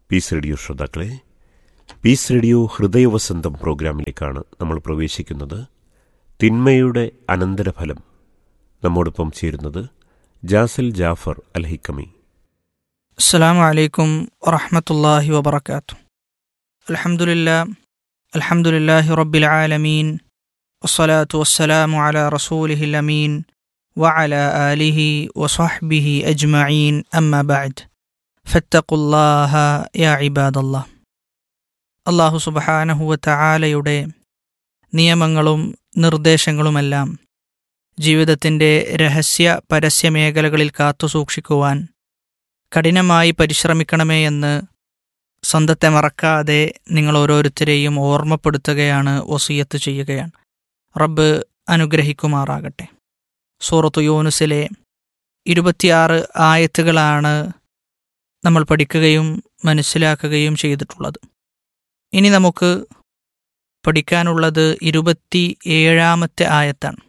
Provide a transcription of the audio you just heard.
piece radio ശ്രോതാക്കളെ peace radio ഹൃദയവസന്തം പ്രോഗ്രാമിലേക്കാണ് നമ്മൾ പ്രവേശിക്കുന്നത് തിന്മയുടെ അനന്തരഫലം നമ്മോടൊപ്പം ചേരുന്നത് ജാസൽ ജാഫർ അൽ ഹിക്കമി السلام عليكم ورحمة الله وبركاته الحمد لله الحمد لله رب العالمين والصلاة والسلام على رسوله الأمين وعلى آله وصحبه أجمعين أما بعد فاتقوا الله يا عباد الله അള്ളാഹു സുബഹാനഹു വതആലയുടെ നിയമങ്ങളും നിർദ്ദേശങ്ങളുമെല്ലാം ജീവിതത്തിൻ്റെ രഹസ്യ പരസ്യ മേഖലകളിൽ കാത്തുസൂക്ഷിക്കുവാൻ കഠിനമായി പരിശ്രമിക്കണമേ എന്ന് സ്വന്തത്തെ മറക്കാതെ നിങ്ങൾ ഓരോരുത്തരെയും ഓർമ്മപ്പെടുത്തുകയാണ് വസീയത്ത് ചെയ്യുകയാണ് റബ്ബ് അനുഗ്രഹിക്കുമാറാകട്ടെ സൂറത്തു യൂനുസിലെ ഇരുപത്തിയാറ് ആയത്തുകളാണ് നമ്മൾ പഠിക്കുകയും മനസ്സിലാക്കുകയും ചെയ്തിട്ടുള്ളത് ഇനി നമുക്ക് പഠിക്കാനുള്ളത് ഇരുപത്തി ഏഴാമത്തെ ആയത്താണ്